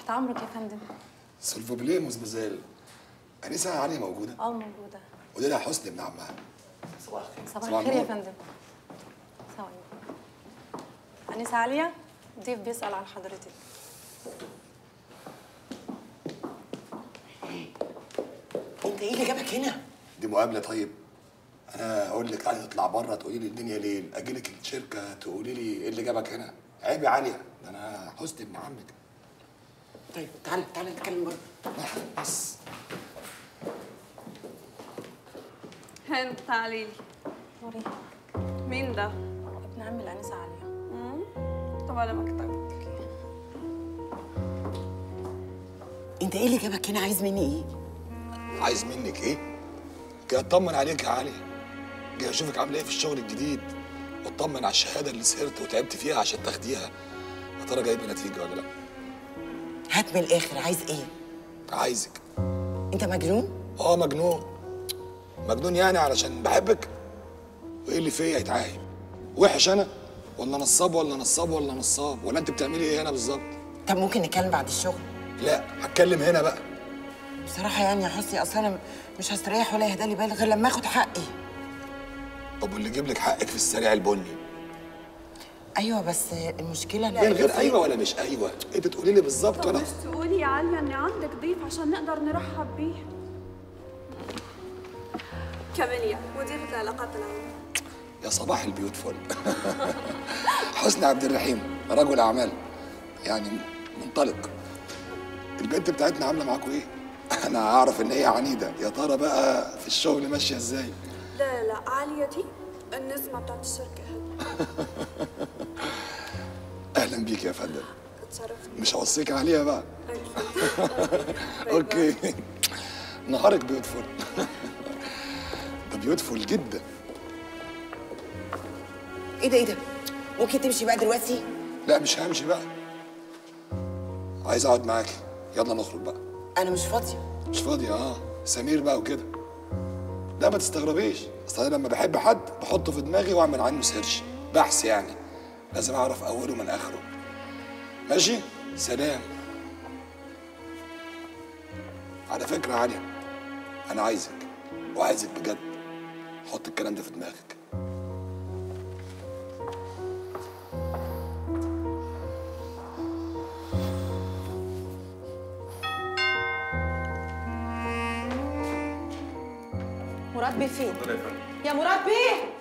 تحت امرك يا فندم سلفوبليه مزمزال انسه علي موجوده اه موجوده قولي لها حسني ابن عمها صباح صباح الخير يا النور. فندم ثواني انسه عليا ضيف بيسال عن حضرتك انت ايه اللي جابك هنا؟ دي مقابله طيب انا اقول لك تعالي تطلع بره تقولي لي الدنيا ليل اجي لك الشركه تقولي لي ايه اللي جابك هنا عيب يا عاليه ده انا حسني ابن عمك طيب تعال تعال نتكلم بره بس هند تعالي لي نوري مين ده؟ ابن عم الانسه عليا مم؟ طب على مكتبك انت ايه اللي جابك هنا عايز مني ايه؟ عايز منك ايه جاي اطمن عليك يا علي جاي اشوفك عامله ايه في الشغل الجديد واطمن على الشهاده اللي سهرت وتعبت فيها عشان تاخديها يا ترى جايبه نتيجه ولا لا هات من الاخر عايز ايه؟ عايزك انت مجنون؟ اه مجنون مجنون يعني علشان بحبك وايه اللي فيا يتعايب وحش انا ولا نصاب ولا نصاب ولا نصاب ولا انت بتعملي ايه هنا بالظبط طب ممكن نتكلم بعد الشغل؟ لا هتكلم هنا بقى بصراحة يعني يا حسني اصل انا مش هستريح ولا يهدى لي بال غير لما اخد حقي طب واللي يجيب لك حقك في السريع البني ايوه بس المشكلة من غير ايوه ولا مش ايوه انت تقولي لي بالظبط طب وانا مش تقولي يا عليا ان عندك ضيف عشان نقدر نرحب بيه كاميليا مديرة العلاقات العامة يا صباح البيوت فل حسني عبد الرحيم رجل اعمال يعني منطلق البنت بتاعتنا عامله معاكم ايه انا اعرف ان هي عنيده يا ترى بقى في الشغل ماشيه ازاي لا لا عالية دي النسمة بتاعت الشركة هند اهلا بيك يا فندم اتشرفت مش هوصيك عليها بقى أكيد اوكي نهارك بيوتفول ده بيوتفول جدا ايه ده ايه ده؟ ممكن تمشي بقى دلوقتي؟ لا مش همشي بقى عايز اقعد معاكي يلا نخرج بقى انا مش فاضية مش فاضي اه سمير بقى وكده لا ما تستغربيش اصل انا لما بحب حد بحطه في دماغي واعمل عنه سيرش بحث يعني لازم اعرف اوله من اخره ماشي سلام على فكره يا عليا انا عايزك وعايزك بجد حط الكلام ده في دماغك مراد بيه فين يا مراد بيه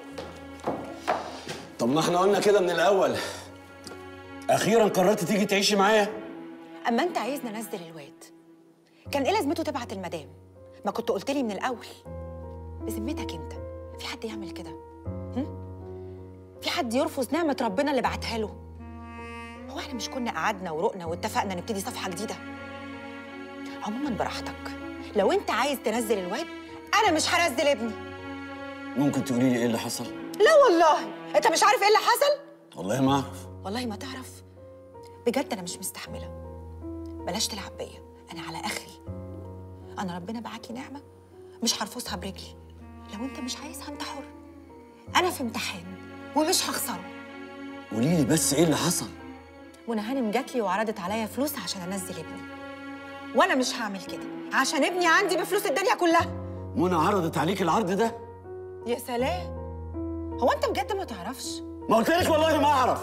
طب ما احنا قلنا كده من الاول اخيرا قررت تيجي تعيشي معايا اما انت عايزني انزل الواد كان ايه لازمته تبعت المدام ما كنت قلت لي من الاول بذمتك انت في حد يعمل كده هم؟ في حد يرفض نعمه ربنا اللي بعتها له هو احنا مش كنا قعدنا ورقنا واتفقنا نبتدي صفحه جديده عموما براحتك لو انت عايز تنزل الواد انا مش هنزل ابني ممكن تقولي لي ايه اللي حصل لا والله انت مش عارف ايه اللي حصل والله ما اعرف والله ما تعرف بجد انا مش مستحمله بلاش تلعب بيا انا على اخري انا ربنا بعت لي نعمه مش هرفضها برجلي لو انت مش عايزها انت حر انا في امتحان ومش هخسره قولي لي بس ايه اللي حصل منى هانم جات لي وعرضت عليا فلوس عشان انزل ابني وانا مش هعمل كده عشان ابني عندي بفلوس الدنيا كلها منى عرضت عليك العرض ده يا سلام هو انت بجد ما تعرفش ما قلت لك والله ما اعرف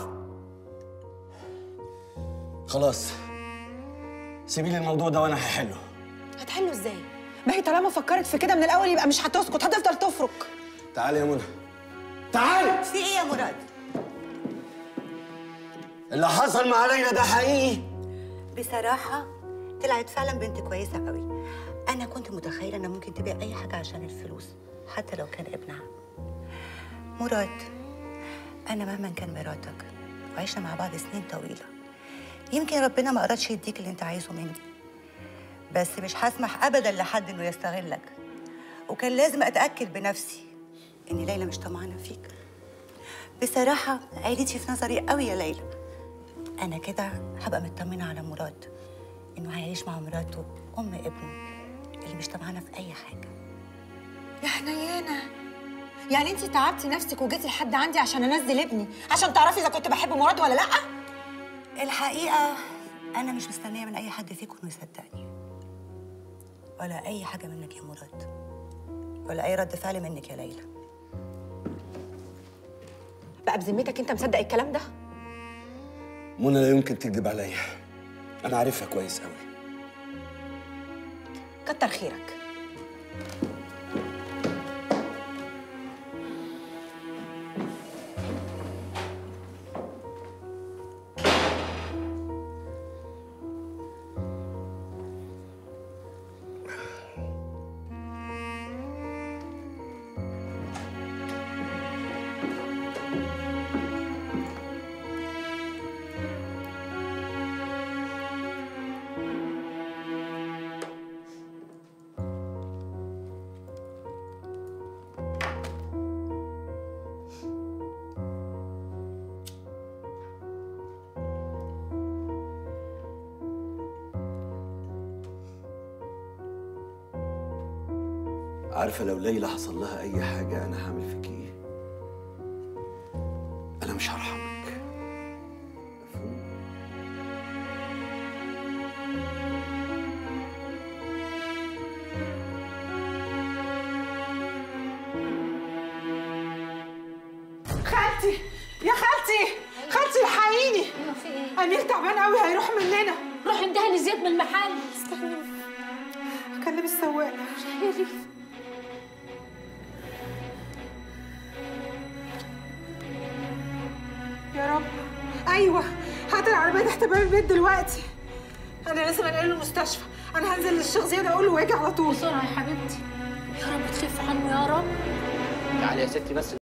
خلاص سيبي لي الموضوع ده وانا هحله هتحله ازاي ما هي طالما فكرت في كده من الاول يبقى مش هتسكت هتفضل تفرك تعالي يا منى تعالي في ايه يا مراد؟ اللي حصل مع ليلى ده حقيقي بصراحة طلعت فعلا بنت كويسة قوي أنا كنت متخيلة إنها ممكن تبيع أي حاجة عشان الفلوس حتى لو كان ابنها مراد أنا مهما كان مراتك وعشنا مع بعض سنين طويلة يمكن ربنا ما أرادش يديك اللي أنت عايزه مني بس مش هسمح أبدا لحد إنه يستغلك وكان لازم أتأكد بنفسي إن ليلى مش طمعانة فيك بصراحة عيلتي في نظري قوي يا ليلى أنا كده هبقى مطمنة على مراد إنه هيعيش مع مراته أم ابنه اللي مش طمعانة في أي حاجة يا حنيانه يعني انت تعبتي نفسك وجيتي لحد عندي عشان انزل ابني عشان تعرفي اذا كنت بحب مراد ولا لا الحقيقة انا مش مستنيه من اي حد فيكم انه يصدقني ولا اي حاجه منك يا مراد ولا اي رد فعل منك يا ليلى بقى بذمتك انت مصدق الكلام ده منى لا يمكن تكذب عليا انا عارفها كويس قوي كتر خيرك عارفه لو ليلى حصل لها اي حاجه انا هعمل فيك ايه انا مش هرحمك مفهوم خالتي يا خالتي خالتي الحقيني في ايه؟ امير تعبان قوي هيروح مننا روح اندهلي زياد من المحل استني اكلم السواق شهيري يا رب ايوه هات العربيه تحت باب البيت دلوقتي انا لازم انقله المستشفى انا هنزل للشيخ زياد اقول له واجي على طول بسرعه يا حبيبتي يا رب تخف عنه يا رب تعالي يا ستي بس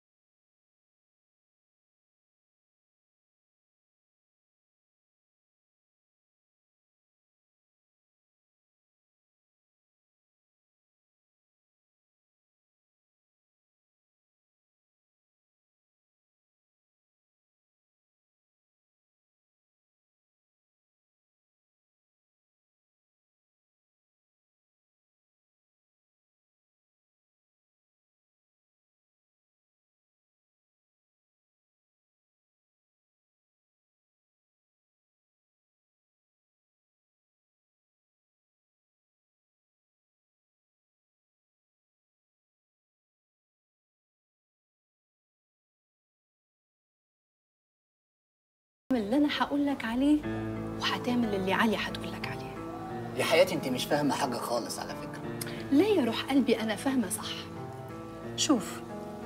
اعمل اللي انا هقول لك عليه وهتعمل اللي عليا هتقول لك عليه يا حياتي انت مش فاهمه حاجه خالص على فكره لا يا روح قلبي انا فاهمه صح شوف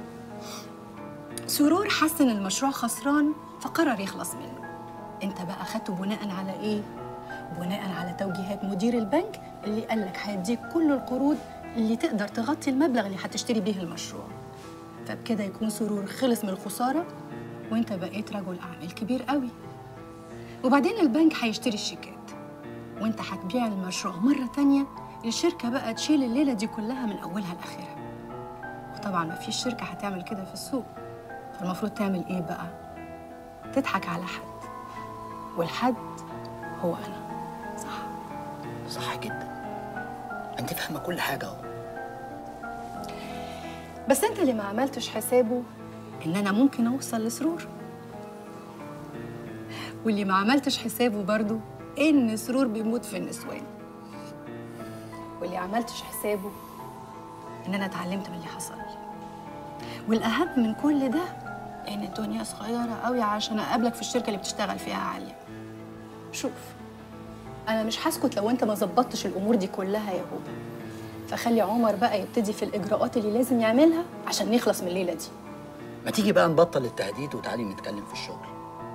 سرور حس ان المشروع خسران فقرر يخلص منه انت بقى خدته بناء على ايه بناء على توجيهات مدير البنك اللي قال لك هيديك كل القروض اللي تقدر تغطي المبلغ اللي هتشتري بيه المشروع فبكده يكون سرور خلص من الخساره وانت بقيت رجل اعمال كبير قوي وبعدين البنك هيشتري الشيكات وانت هتبيع المشروع مرة تانية الشركة بقى تشيل الليلة دي كلها من أولها لآخرها وطبعا ما فيش شركة هتعمل كده في السوق فالمفروض تعمل إيه بقى؟ تضحك على حد والحد هو أنا صح صح جدا انت فاهمه كل حاجه اهو بس أنت اللي ما عملتش حسابه إن أنا ممكن أوصل لسرور واللي ما عملتش حسابه برضو إن سرور بيموت في النسوان واللي عملتش حسابه إن أنا اتعلمت من اللي حصل لي والأهم من كل ده إن الدنيا صغيرة قوي عشان أقابلك في الشركة اللي بتشتغل فيها عالية شوف أنا مش هسكت لو أنت ما ظبطتش الأمور دي كلها يا هوبا فخلي عمر بقى يبتدي في الإجراءات اللي لازم يعملها عشان نخلص من الليلة دي ما تيجي بقى نبطل التهديد وتعالي نتكلم في الشغل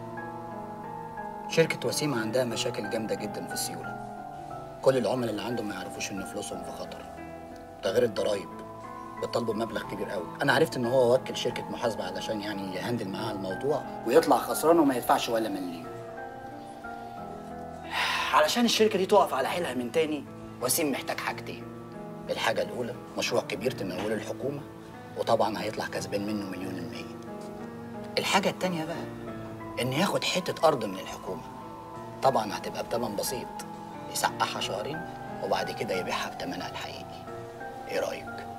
شركة وسيمة عندها مشاكل جامدة جدا في السيولة كل العملاء اللي عندهم ما يعرفوش ان فلوسهم في خطر ده غير الضرايب بيطالبوا بمبلغ كبير قوي انا عرفت ان هو وكل شركة محاسبة علشان يعني يهندل معاها الموضوع ويطلع خسران وما يدفعش ولا مليم علشان الشركة دي تقف على حيلها من تاني وسيم محتاج حاجتين الحاجة الأولى مشروع كبير تموله الحكومة وطبعا هيطلع كسبان منه مليون المية الحاجة التانية بقى إن ياخد حتة أرض من الحكومة طبعا هتبقى بتمن بسيط يسقعها شهرين وبعد كده يبيعها بتمنها الحقيقي إيه رأيك؟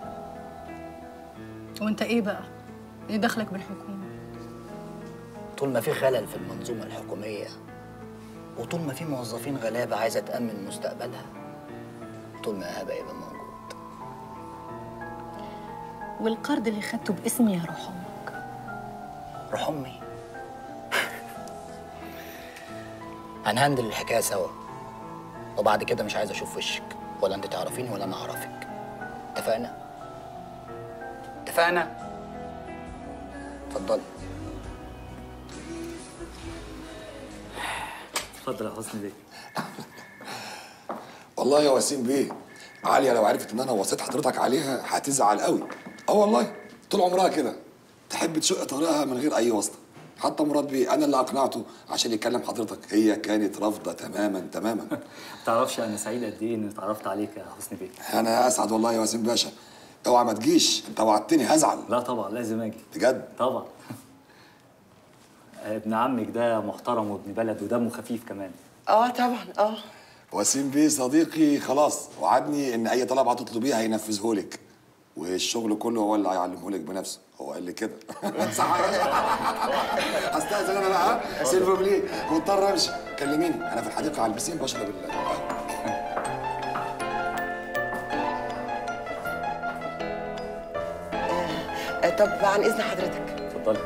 وأنت إيه بقى؟ إيه دخلك بالحكومة؟ طول ما في خلل في المنظومة الحكومية وطول ما في موظفين غلابه عايزه تامن مستقبلها طول ما ايهاب هيبقى موجود والقرض اللي خدته باسمي يا روح امك روح امي هنهندل الحكايه سوا وبعد كده مش عايز اشوف وشك ولا انت تعرفيني ولا انا اعرفك اتفقنا اتفقنا اتفضلي اتفضل يا حسني بيه والله يا وسيم بيه عاليه لو عرفت ان انا وصيت حضرتك عليها هتزعل قوي اه والله طول عمرها كده تحب تشق طريقها من غير اي واسطه حتى مراد بيه انا اللي اقنعته عشان يكلم حضرتك هي كانت رافضه تماما تماما ما تعرفش انا سعيد قد ايه اني اتعرفت عليك يا حسني بيه انا اسعد والله يا وسيم باشا اوعى ما تجيش انت وعدتني هزعل لا طبعا لازم اجي بجد طبعا ابن عمك ده محترم وابن بلد ودمه خفيف كمان اه طبعا اه وسيم بيه صديقي خلاص وعدني ان اي طلب هتطلبيه هينفذه لك والشغل كله هو اللي هيعلمه لك بنفسه هو قال لي كده صح استاذن انا بقى ها؟ سيلفو بلي مضطر امشي كلميني انا في الحديقه على البسين بشرب ال آه، طب عن اذن حضرتك اتفضلي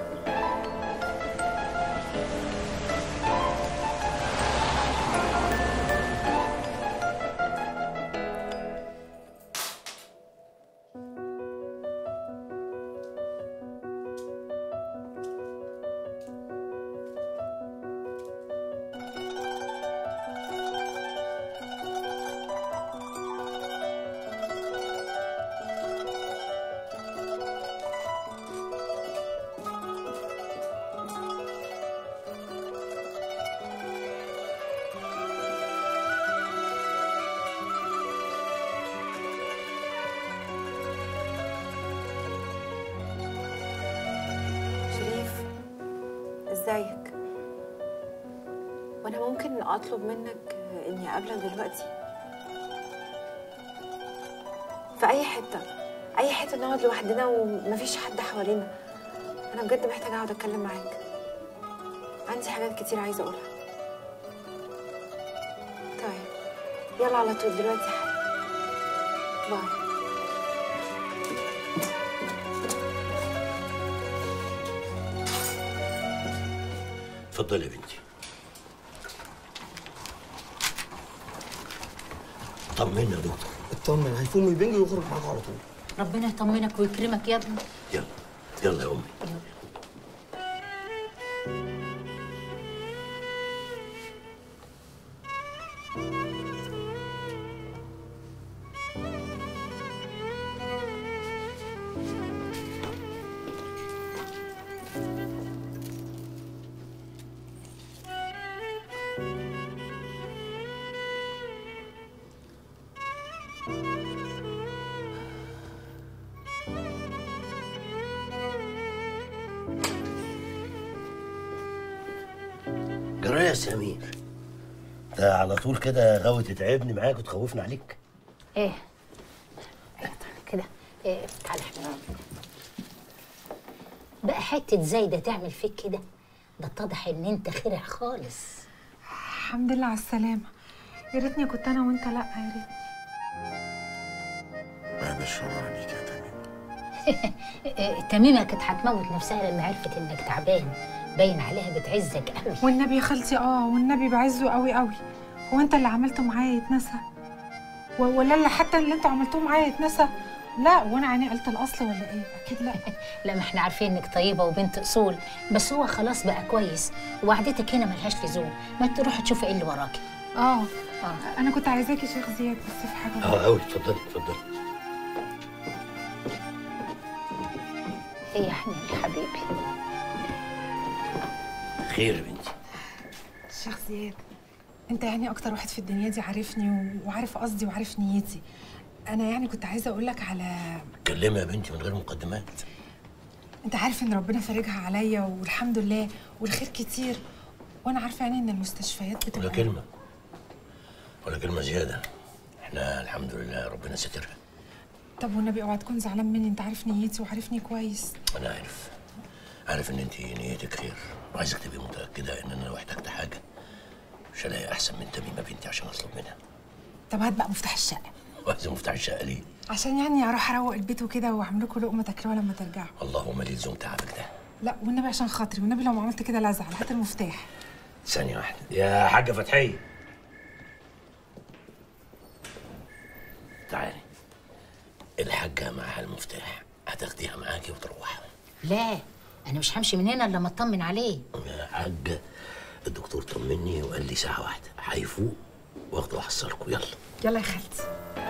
شريف ازيك وانا ممكن اطلب منك اني اقابلك دلوقتي في اي حته اي حته نقعد لوحدنا ومفيش حد حوالينا انا بجد محتاجه اقعد اتكلم معاك عندي حاجات كتير عايزه اقولها طيب يلا على طول دلوقتي حالا باي اتفضلي يا بنتي طمنا يا دكتور اطمن هيفوق من البنج ويخرج معاك على طول ربنا يطمنك ويكرمك يا ابني يلا يلا يا امي جرايه يا سمير ده على طول كده غاوي تتعبني معاك وتخوفني عليك ايه إيه، كده إيه تعالى احنا بقى حته زايده تعمل فيك كده ده اتضح ان انت خرع خالص الحمد لله على السلامة يا ريتني كنت أنا وأنت لأ يا ريتني بعد الشر عليك يا تميم إيه، تميمه كانت هتموت نفسها لما عرفت انك تعبان باين عليها بتعزك قوي والنبي يا خالتي اه والنبي بعزه قوي قوي هو انت اللي عملته معايا يتنسى و- ولا اللي حتى اللي انتوا عملتوه معايا يتنسى لا وانا عيني قلت الاصل ولا ايه اكيد لا لا ما احنا عارفين انك طيبه وبنت اصول بس هو خلاص بقى كويس وقعدتك هنا ملهاش لزوم ما تروحي تشوفي ايه اللي وراكي اه انا كنت عايزاكي شيخ زياد بس في حاجه اه قوي اتفضلي اتفضلي ايه يا حنين يا حبيبي خير يا بنتي شيخ زياد انت يعني اكتر واحد في الدنيا دي عارفني و- وعارف قصدي وعارف نيتي انا يعني كنت عايزه اقول لك على اتكلمي يا بنتي من غير مقدمات انت عارف ان ربنا فارجها عليا والحمد لله والخير كتير وانا عارفه يعني ان المستشفيات بتبقى ولا كلمه ولا كلمه زياده احنا الحمد لله ربنا سترها طب والنبي اوعى تكون زعلان مني انت عارف نيتي وعارفني كويس انا عارف عارف ان انت نيتك خير وعايزك تبقي متاكده ان انا لو احتجت حاجه مش هلاقي احسن من تميمه بنتي عشان اطلب منها طب هات بقى مفتاح الشقه وعايز مفتاح الشقه ليه عشان يعني اروح اروق البيت وكده واعمل لكم لقمه تاكلوها لما ترجعوا اللهم لي لزوم تعبك ده لا والنبي عشان خاطري والنبي لو ما عملت كده لا ازعل هات المفتاح ثانيه واحده يا حاجه فتحيه تعالي الحاجه معاها المفتاح هتاخديها معاكي وتروحي لا انا مش همشي من هنا الا لما اطمن عليه يا حاجه الدكتور طمني وقال لي ساعه واحده هيفوق واخده واحصلكوا يلا يلا يا خالتي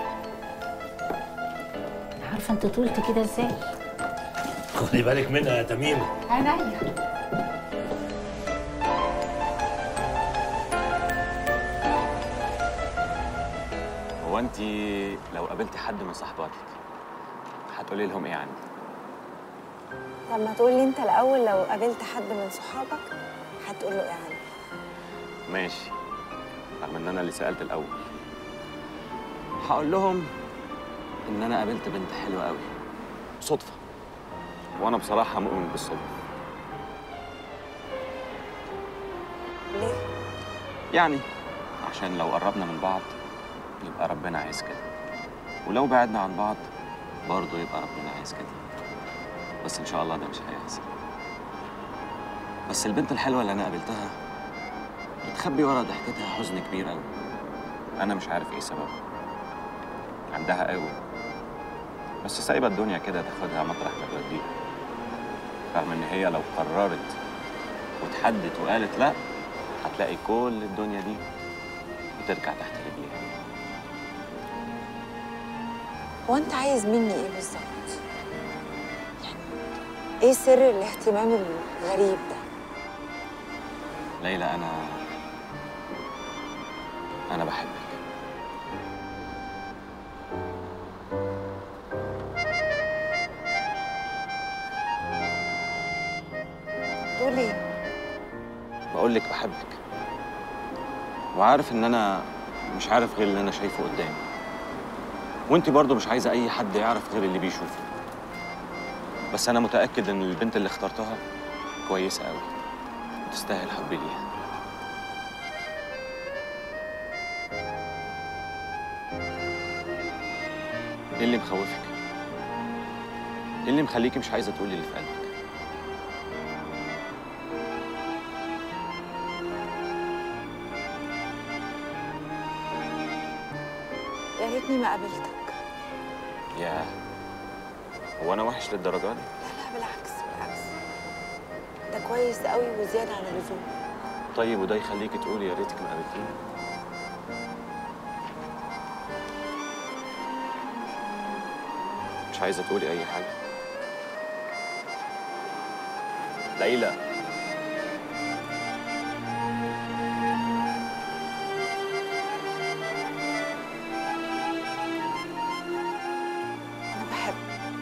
انا عارفه انت طولت كده ازاي خدي بالك منها يا تميمه عينيا هو انت لو قابلتي حد من صحباتك هتقولي لهم ايه عني؟ طب ما تقولي انت الاول لو قابلت حد من صحابك هتقول له ايه عني ماشي رغم ان انا اللي سالت الاول هقول لهم ان انا قابلت بنت حلوه قوي صدفه وانا بصراحه مؤمن بالصدفه ليه يعني عشان لو قربنا من بعض يبقى ربنا عايز كده ولو بعدنا عن بعض برضه يبقى ربنا عايز كده بس ان شاء الله ده مش هيحصل بس البنت الحلوه اللي انا قابلتها بتخبي ورا ضحكتها حزن كبير قوي انا مش عارف ايه سببه عندها قوي بس سايبه الدنيا كده تاخدها مطرح ما توديها رغم ان هي لو قررت وتحدت وقالت لا هتلاقي كل الدنيا دي بترجع تحت رجليها هو انت عايز مني ايه بالظبط يعني ايه سر الاهتمام الغريب ده ليلى انا انا بحبك تقول ايه بقول لك بحبك وعارف ان انا مش عارف غير اللي انا شايفه قدامي وانت برضو مش عايزه اي حد يعرف غير اللي بيشوفه بس انا متاكد ان البنت اللي اخترتها كويسه قوي وتستاهل حبي ليها ايه اللي مخوفك ايه اللي مخليكي مش عايزه تقولي اللي في قلبك يا ريتني ما قابلتك ياه هو انا وحش للدرجه دي لا بالعكس بالعكس انت كويس قوي وزياده عن اللزوم طيب وده يخليكي تقولي يا ريتك ما قابلتيني مش عايزه تقولي اي حاجه ليلى انا بحب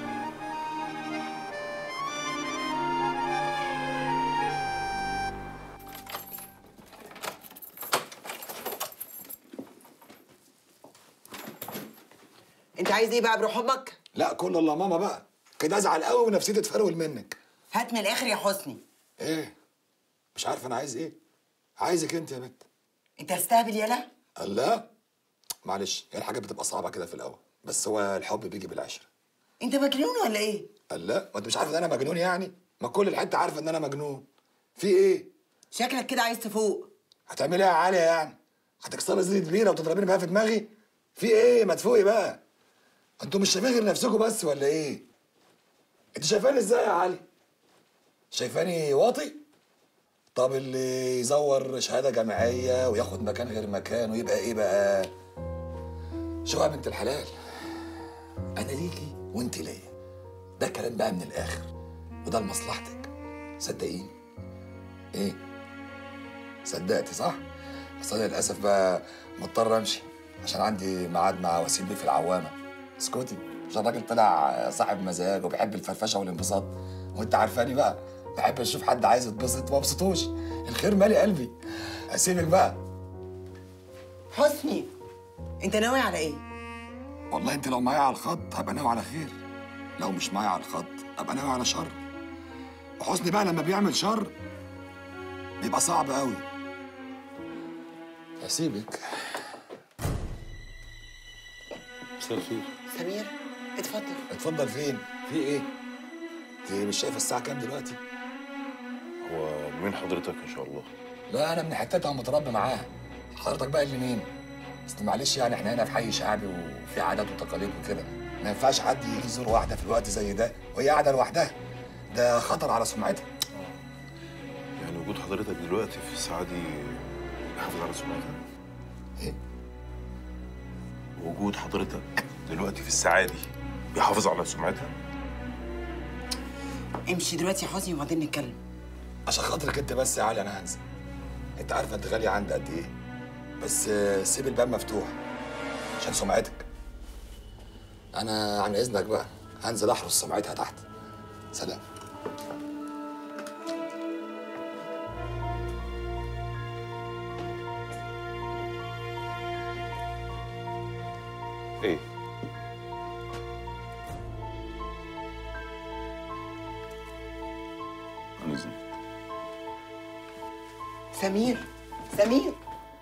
انت عايز ايه بقى بروح امك لا كل الله ماما بقى كده ازعل قوي ونفسيتي تفرول منك هات من الاخر يا حسني ايه مش عارف انا عايز ايه عايزك انت يا بنت انت هتستهبل يالا الله معلش هي الحاجات بتبقى صعبه كده في الاول بس هو الحب بيجي بالعشره انت مجنون ولا ايه الله وانت مش عارف ان انا مجنون يعني ما كل الحته عارفه ان انا مجنون في ايه شكلك كده عايز تفوق هتعملي ايه يا عاليه يعني هتكسري زيت بيره وتضربيني بقى في دماغي في ايه ما تفوقي بقى انتوا مش شايفين غير نفسكم بس ولا ايه انت شايفاني ازاي يا علي شايفاني واطي طب اللي يزور شهاده جامعيه وياخد مكان غير مكانه يبقى ايه بقى شو يا بنت الحلال انا ليكي وانت ليا ده كلام بقى من الاخر وده لمصلحتك صدقيني ايه صدقتي صح بس انا للاسف بقى مضطر امشي عشان عندي ميعاد مع وسيم بيه في العوامه اسكتي عشان الراجل طلع صاحب مزاج وبيحب الفرفشه والانبساط وانت عارفاني بقى بحب اشوف حد عايز يتبسط وما بسطوش الخير مالي قلبي اسيبك بقى حسني انت ناوي على ايه والله انت لو معايا على الخط هبقى ناوي على خير لو مش معايا على الخط ابقى ناوي على شر وحسني بقى لما بيعمل شر بيبقى صعب قوي اسيبك مساء الخير سمير اتفضل اتفضل فين؟ في ايه؟ انت مش شايفه الساعة كام دلوقتي؟ هو مين حضرتك ان شاء الله لا انا من حتتها ومتربي معاها حضرتك بقى اللي مين؟ اصل معلش يعني احنا هنا في حي شعبي وفي عادات وتقاليد وكده ما ينفعش حد يجي يزور واحده في الوقت زي ده وهي قاعده لوحدها ده خطر على سمعتها يعني وجود حضرتك دلوقتي في الساعه دي يحافظ على سمعتها ايه وجود حضرتك دلوقتي في الساعه دي بيحافظ على سمعتها امشي دلوقتي يا حسني وبعدين نتكلم عشان خاطرك انت بس يا علي انا هنزل انت عارفه انت غاليه عندي قد ايه بس آه، سيب الباب مفتوح عشان سمعتك انا عن اذنك بقى هنزل احرس سمعتها تحت سلام ايه عن اذنك سمير سمير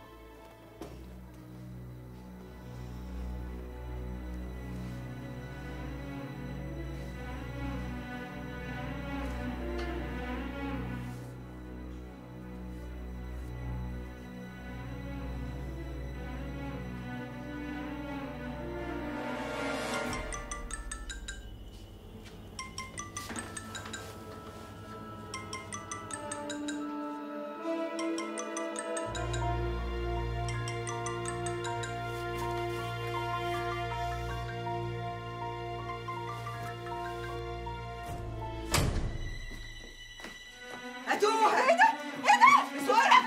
هاتوه ايه ده؟ ايه ده؟ صورة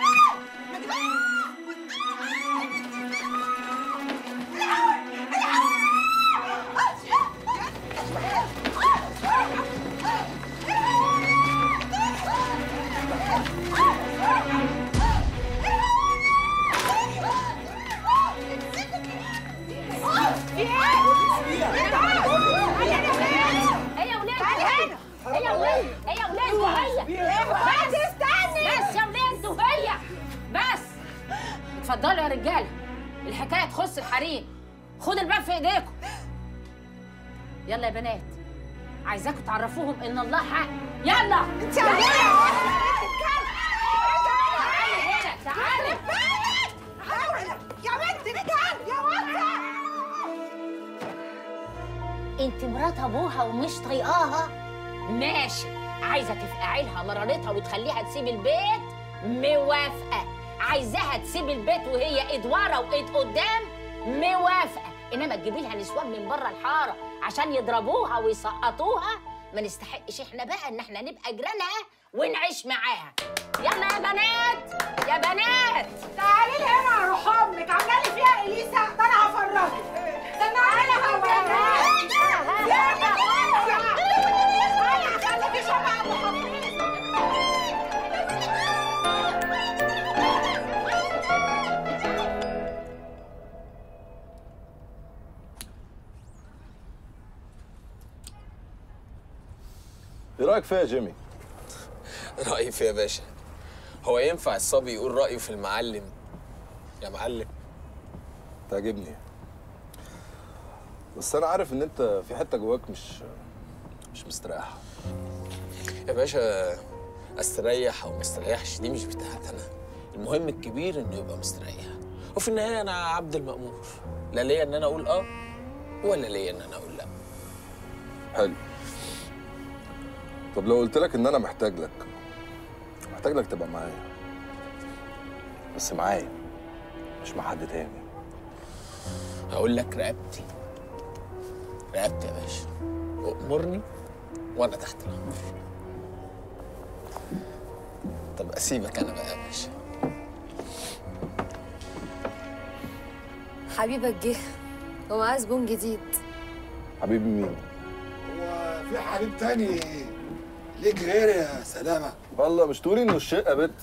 ايه يا ولاد تعالي هنا ايه يا ولاد ايه يا ولاد وهي بس استني بس يا ولاد وهي بس اتفضلوا يا رجاله الحكايه تخص الحريم خد الباب في ايديكم يلا يا بنات عايزاكم تعرفوهم ان الله حق يلا انت تعالي هنا تعالي يا بنت رجال يا وطة انت مرات ابوها ومش طايقاها ماشي عايزه تفقعي لها مرارتها وتخليها تسيب البيت موافقه عايزاها تسيب البيت وهي ايد ورا وايد قدام موافقه انما تجيبي لها نسوان من بره الحاره عشان يضربوها ويسقطوها ما نستحقش احنا بقى ان احنا نبقى جيرانها ونعيش معاها يلا يا بنات يا بنات تعالي لي هنا يا روح امك عامله لي فيها اليسا ده انا هفرجك سمعي لها ايه رايك فيها يا جيمي؟ رأيي في يا باشا هو ينفع الصبي يقول رأيه في المعلم يا معلم تعجبني بس انا عارف ان انت في حته جواك مش مش مستريح يا باشا استريح او ما استريحش دي مش بتاعت انا المهم الكبير انه يبقى مستريح وفي النهايه انا عبد المأمور لا ليا ان انا اقول اه ولا ليا ان انا اقول لا حلو طب لو قلت لك ان انا محتاج لك محتاج لك تبقى معايا بس معايا مش مع حد تاني هقول لك رقبتي رقبتي يا باشا وامرني وانا تحت الامر طب اسيبك انا بقى يا باشا حبيبك جه ومعاه زبون جديد حبيبي مين؟ هو في حبيب تاني ليك غير يا سلامة والله مش تقولي انه الشقه بت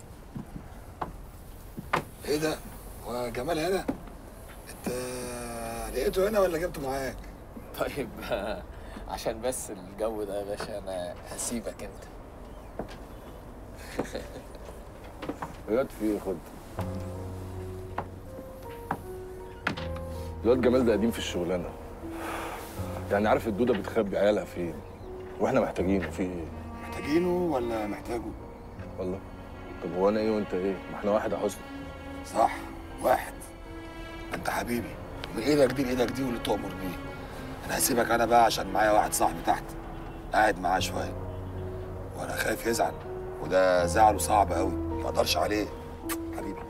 ايه ده؟ هو جمال هنا؟ انت لقيته هنا ولا جبته معاك؟ طيب عشان بس الجو ده يا باشا انا هسيبك انت بجد في ايه خد الواد جمال ده قديم في الشغلانه يعني عارف الدوده بتخبي عيالها فين واحنا محتاجينه في ايه محتاجينه ولا محتاجه والله طب هو انا ايه وانت ايه ما احنا واحد يا حسني صح واحد انت حبيبي من ايدك دي لايدك دي واللي تؤمر بيه انا هسيبك انا بقى عشان معايا واحد صاحبي تحت قاعد معاه شويه وانا خايف يزعل وده زعله صعب قوي ما اقدرش عليه حبيبي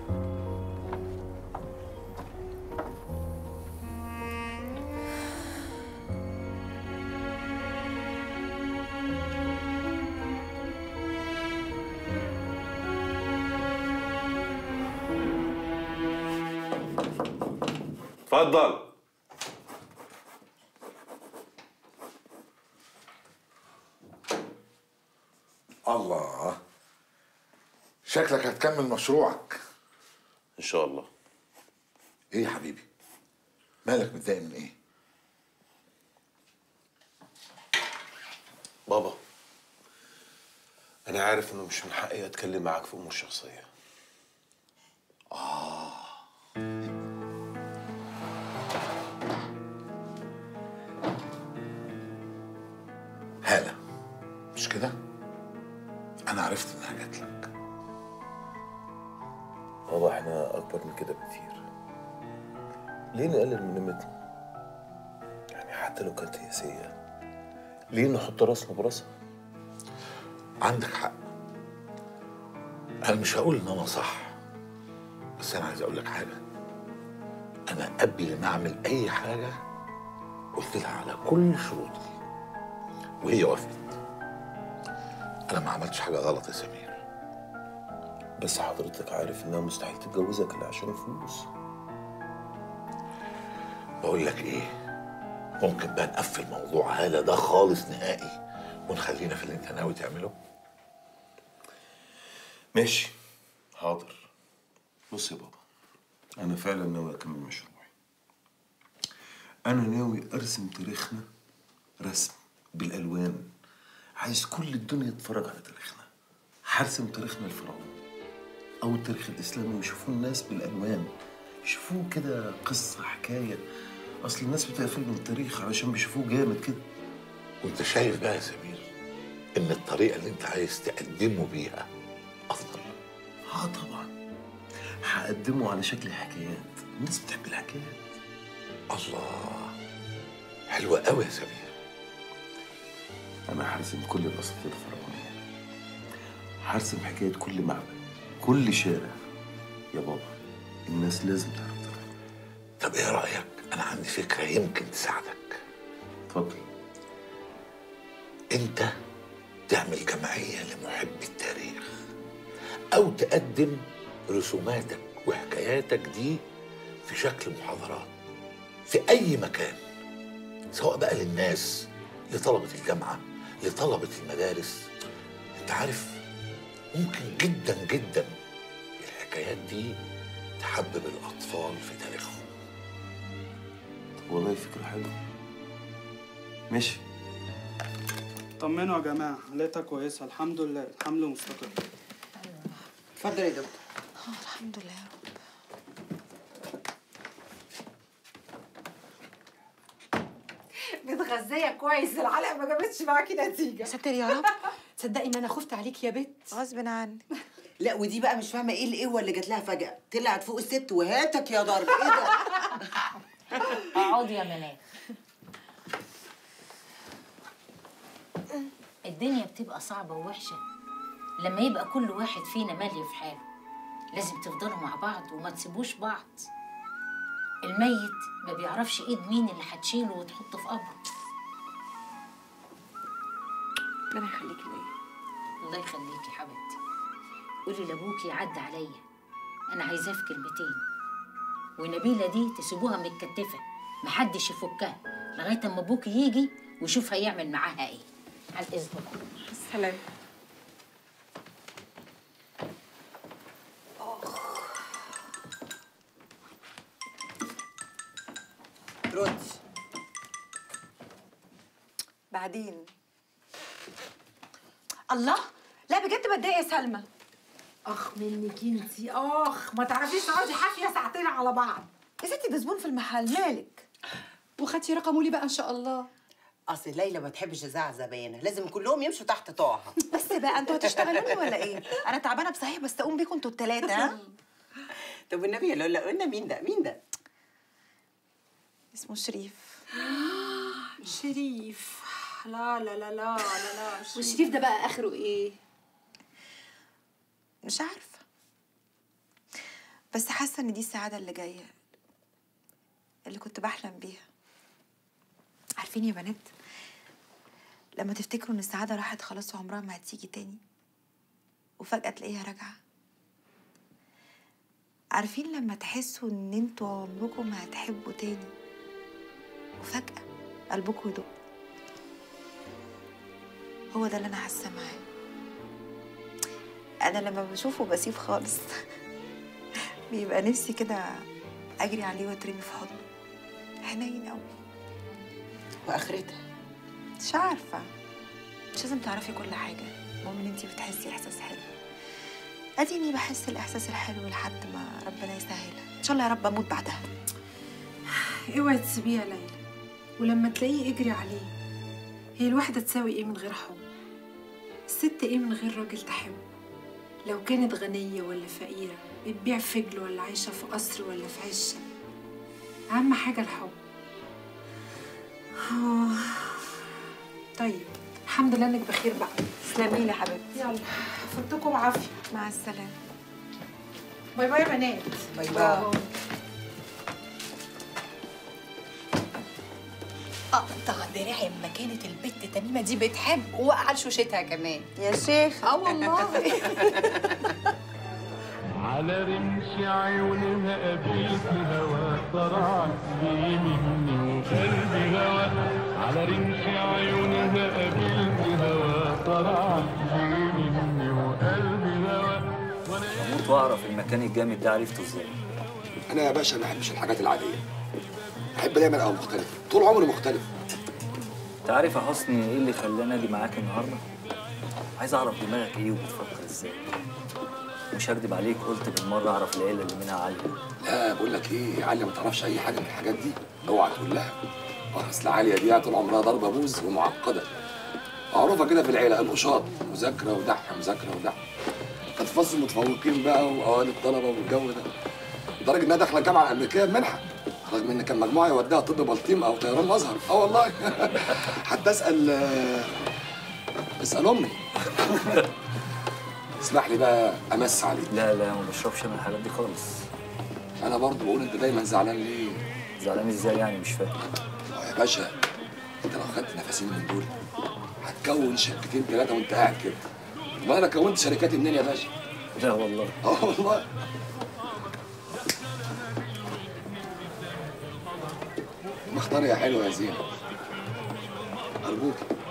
اتفضل الله شكلك هتكمل مشروعك ان شاء الله ايه يا حبيبي مالك متضايق من ايه بابا انا عارف انه مش من حقي اتكلم معاك في امور شخصيه هالة مش كده انا عرفت انها جات لك بابا احنا اكبر من كده بكتير ليه نقلل من قيمتنا يعني حتى لو كانت هي سيئه ليه نحط راسنا براسها عندك حق انا مش هقول ان انا صح بس انا عايز اقول لك حاجه انا قبل ما اعمل اي حاجه قلت لها على كل شروطي وهي وافقت انا ما عملتش حاجه غلط يا سمير بس حضرتك عارف انها مستحيل تتجوزك الا عشان الفلوس بقول لك ايه ممكن بقى نقفل موضوع هالة ده خالص نهائي ونخلينا في اللي انت ناوي تعمله ماشي حاضر بص يا بابا انا فعلا ناوي اكمل مشروعي انا ناوي ارسم تاريخنا رسم بالالوان عايز كل الدنيا تتفرج على تاريخنا هرسم تاريخنا الفرعوني او التاريخ الاسلامي ويشوفوه الناس بالالوان يشوفوه كده قصه حكايه اصل الناس بتقفل من التاريخ علشان بيشوفوه جامد كده وانت شايف بقى يا سمير ان الطريقه اللي انت عايز تقدمه بيها افضل اه طبعا هقدمه على شكل حكايات الناس بتحب الحكايات الله حلوه قوي يا سمير انا هرسم كل الاساطير الفرعونيه هرسم حكايه كل معبد كل شارع يا بابا الناس لازم تعرف طب ايه رايك انا عندي فكره يمكن تساعدك اتفضل انت تعمل جمعيه لمحبي التاريخ او تقدم رسوماتك وحكاياتك دي في شكل محاضرات في اي مكان سواء بقى للناس لطلبه الجامعه لطلبه المدارس انت عارف ممكن جدا جدا الحكايات دي تحبب الاطفال في تاريخهم والله فكره حلوه ماشي طمنوا يا جماعة لقيتها كويسة الحمد لله الحمل مستقر اتفضل يا دكتور الحمد لله يا رب متغذية كويس العلقة ما جابتش معاكي نتيجة ستر يا رب تصدقي ان انا خفت عليك يا بت غصب عني لا ودي بقى مش فاهمه ايه القوه اللي جات لها فجاه طلعت فوق الست وهاتك يا ضرب ايه ده اقعدي يا منال الدنيا بتبقى صعبة ووحشة لما يبقى كل واحد فينا مالي في حاله لازم تفضلوا مع بعض وما تسيبوش بعض الميت ما بيعرفش ايد مين اللي هتشيله وتحطه في قبره ربنا يخليكي ليا الله يخليكي حبيبتي قولي لابوكي يعدي عليا انا عايزاه في كلمتين ونبيله دي تسيبوها متكتفه محدش يفكها لغايه اما ابوكي يجي ويشوف هيعمل معاها ايه على الاذن سلام ردي بعدين الله لا بجد بتضايق يا سلمى اخ منك انتي اخ ما تعرفيش تقعدي حافيه ساعتين على بعض يا ستي ده زبون في المحل مالك وخدتي رقمه لي بقى ان شاء الله اصل ليلى ما تحبش تزعق زباينها لازم كلهم يمشوا تحت طوعها بس بقى انتوا هتشتغلوني ولا ايه انا تعبانه بصحيح بس اقوم بيكم انتوا التلاته ها طب والنبي يا لولا قلنا مين ده مين ده اسمه شريف شريف لا لا لا لا لا لا والشريف ده بقى اخره ايه مش عارفه بس حاسه ان دي السعاده اللي جايه اللي كنت بحلم بيها عارفين يا بنات لما تفتكروا ان السعاده راحت خلاص وعمرها ما هتيجي تاني وفجاه تلاقيها راجعه عارفين لما تحسوا ان انتوا عمركم ما هتحبوا تاني وفجاه قلبكم يدق هو ده اللي انا حاسه معاه انا لما بشوفه بسيب خالص بيبقى نفسي كده اجري عليه واترمي في حضنه حنين قوي واخرتها مش عارفه مش لازم تعرفي كل حاجه المهم ان انتي بتحسي احساس حلو اديني بحس الاحساس الحلو لحد ما ربنا يسهلها ان شاء الله يا رب اموت بعدها اوعي تسيبيه يا ليلى ولما تلاقيه اجري عليه هي الواحدة تساوي ايه من غير حب الست ايه من غير راجل تحب لو كانت غنية ولا فقيرة بتبيع فجل ولا عايشة في قصر ولا في عشة أهم حاجة الحب آه. طيب الحمد لله انك بخير بقى تسلمي لي يا حبيبتي يلا فوتكم عافية مع السلامة باي باي يا بنات باي باي اقطع دراعي اما كانت البت تميمه دي بتحب وقع لشوشتها كمان يا شيخ اه والله على رمش عيونها قابلت هوا طرعت لي مني وقلبي هوا على رمش عيونها قابلت هوا طرعت لي مني وقلبي هوا اموت واعرف المكان الجامد ده عرفته ازاي انا يا باشا ما بحبش الحاجات العاديه بحب دايما ابقى مختلف طول عمري مختلف انت عارف يا حسني ايه اللي خلاني اجي معاك النهارده عايز اعرف دماغك ايه وبتفكر ازاي مش هكدب عليك قلت بالمره اعرف العيله اللي منها عاليه لا بقول لك ايه عاليه ما تعرفش اي حاجه من الحاجات دي اوعى تقول لها اه اصل عاليه دي طول عمرها ضربه بوز ومعقده معروفه كده في العيله القشاط مذاكره ودح مذاكره ودح كانت في فصل متفوقين بقى واوائل الطلبه والجو ده لدرجه انها داخله الجامعه الامريكيه بمنحه رغم ان كان مجموعه يوديها طب بلطيم او طيران مظهر اه والله حتى اسال آه، اسال امي اسمح لي بقى امس عليك لا لا ما بشربش انا الحاجات دي خالص انا برضه بقول انت دايما زعلان ليه زعلان ازاي يعني مش فاهم اه يا باشا انت لو خدت نفسين من دول هتكون شركتين ثلاثه وانت قاعد كده ما انا كونت شركاتي منين يا باشا لا والله اه والله مختار يا حلوه يا زينه ارجوك